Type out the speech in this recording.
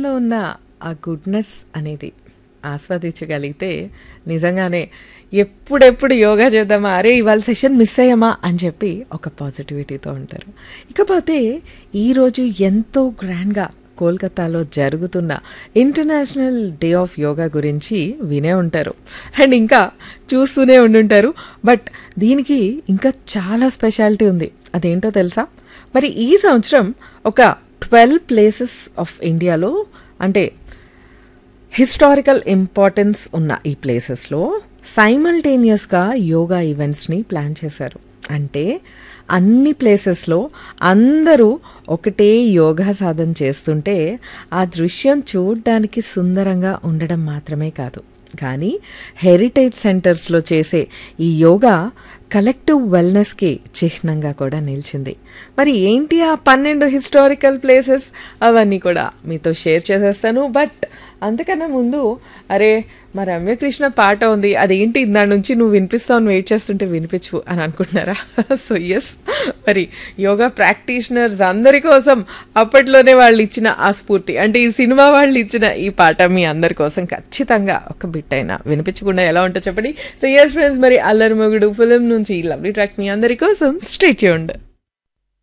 యోగాలో ఉన్న ఆ గుడ్నెస్ అనేది ఆస్వాదించగలిగితే నిజంగానే ఎప్పుడెప్పుడు యోగా చేద్దామా అరే ఇవాళ సెషన్ మిస్ అయ్యామా అని చెప్పి ఒక పాజిటివిటీతో ఉంటారు ఇకపోతే ఈరోజు ఎంతో గ్రాండ్గా కోల్కతాలో జరుగుతున్న ఇంటర్నేషనల్ డే ఆఫ్ యోగా గురించి వినే ఉంటారు అండ్ ఇంకా చూస్తూనే ఉండుంటారు బట్ దీనికి ఇంకా చాలా స్పెషాలిటీ ఉంది అదేంటో తెలుసా మరి ఈ సంవత్సరం ఒక ట్వెల్వ్ ప్లేసెస్ ఆఫ్ ఇండియాలో అంటే హిస్టారికల్ ఇంపార్టెన్స్ ఉన్న ఈ ప్లేసెస్లో సైమల్టేనియస్గా యోగా ఈవెంట్స్ని ప్లాన్ చేశారు అంటే అన్ని ప్లేసెస్లో అందరూ ఒకటే యోగా సాధన చేస్తుంటే ఆ దృశ్యం చూడడానికి సుందరంగా ఉండడం మాత్రమే కాదు కానీ హెరిటేజ్ సెంటర్స్లో చేసే ఈ యోగా కలెక్టివ్ వెల్నెస్కి చిహ్నంగా కూడా నిలిచింది మరి ఏంటి ఆ పన్నెండు హిస్టారికల్ ప్లేసెస్ అవన్నీ కూడా మీతో షేర్ చేసేస్తాను బట్ అంతకన్నా ముందు అరే మా రమ్యకృష్ణ పాట ఉంది అదేంటి దాని నుంచి నువ్వు వినిపిస్తావు వెయిట్ చేస్తుంటే వినిపించు అని అనుకుంటున్నారా సో ఎస్ మరి యోగా ప్రాక్టీషనర్స్ అందరి కోసం అప్పట్లోనే వాళ్ళు ఇచ్చిన ఆ స్ఫూర్తి అంటే ఈ సినిమా వాళ్ళు ఇచ్చిన ఈ పాట మీ అందరి కోసం ఖచ్చితంగా ఒక బిట్ అయినా వినిపించకుండా ఎలా ఉంటుందో చెప్పండి సో ఎస్ ఫ్రెండ్స్ మరి అల్లరి మొగుడు ఫిలిం నుంచి ఈ లవ్లీ ట్రాక్ మీ అందరి కోసం స్ట్రేట్ ఉండు